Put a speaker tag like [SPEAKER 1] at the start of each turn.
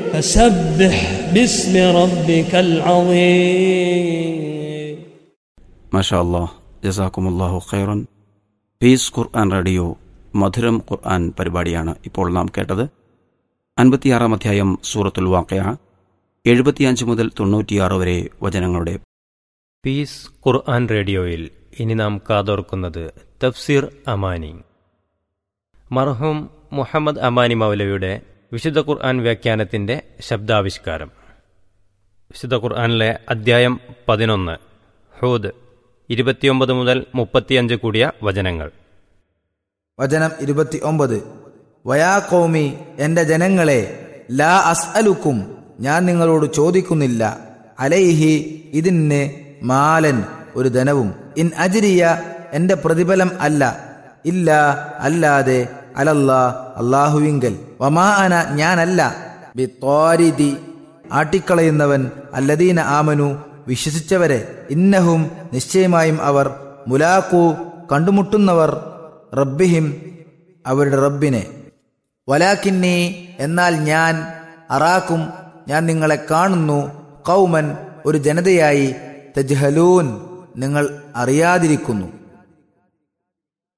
[SPEAKER 1] فسبح باسم ربك العظيم
[SPEAKER 2] മാഷാ അല്ലാഹ് ജസാക്കുമുല്ലാഹു ഖൈറൻ പീസ് ഖുർആൻ റേഡിയോ മധുരം ഖുർആൻ പരിപാടിയാണ് ഇപ്പോൾ നാം കേട്ടത് അൻപത്തിയാറാം അധ്യായം സൂറത്തുൽ വാക്കയ എഴുപത്തിയഞ്ച് മുതൽ തൊണ്ണൂറ്റിയാറ് വരെ വചനങ്ങളുടെ
[SPEAKER 3] പീസ് ഖുർആൻ റേഡിയോയിൽ ഇനി നാം കാതോർക്കുന്നത് തഫ്സീർ അമാനി മർഹൂം മുഹമ്മദ് അമാനി മൗലവിയുടെ വിശുദ്ധ ഖുർആൻ വ്യാഖ്യാനത്തിന്റെ ശബ്ദാവിഷ്കാരം വിശുദ്ധ ഖുർആനിലെ അദ്ധ്യായം പതിനൊന്ന് ഹൂദ് ഇരുപത്തിയൊമ്പത് മുതൽ മുപ്പത്തിയഞ്ച് കൂടിയ വചനങ്ങൾ
[SPEAKER 4] വചനം ഇരുപത്തി ഒമ്പത് വയാ കൗമി എന്റെ ജനങ്ങളെ ലാ അസ്അലുക്കും ഞാൻ നിങ്ങളോട് ചോദിക്കുന്നില്ല അലൈഹി ഇതിന് മാലൻ ഒരു ധനവും ഇൻ അജിരിയ എന്റെ പ്രതിഫലം അല്ല ഇല്ല അല്ലാതെ അലല്ലാ അള്ളാഹുവിങ്കൽ വമാ അന ഞാനല്ല ബിത്വാരിദി ആട്ടിക്കളയുന്നവൻ അല്ലദീന ആമനു വിശ്വസിച്ചവരെ ഇന്നഹും നിശ്ചയമായും അവർ മുലാക്കു കണ്ടുമുട്ടുന്നവർ റബ്ബിഹിം അവരുടെ റബ്ബിനെ വലാക്കിന്നി എന്നാൽ ഞാൻ അറാക്കും ഞാൻ നിങ്ങളെ കാണുന്നു കൗമൻ ഒരു ജനതയായി തജ്ഹലൂൻ നിങ്ങൾ അറിയാതിരിക്കുന്നു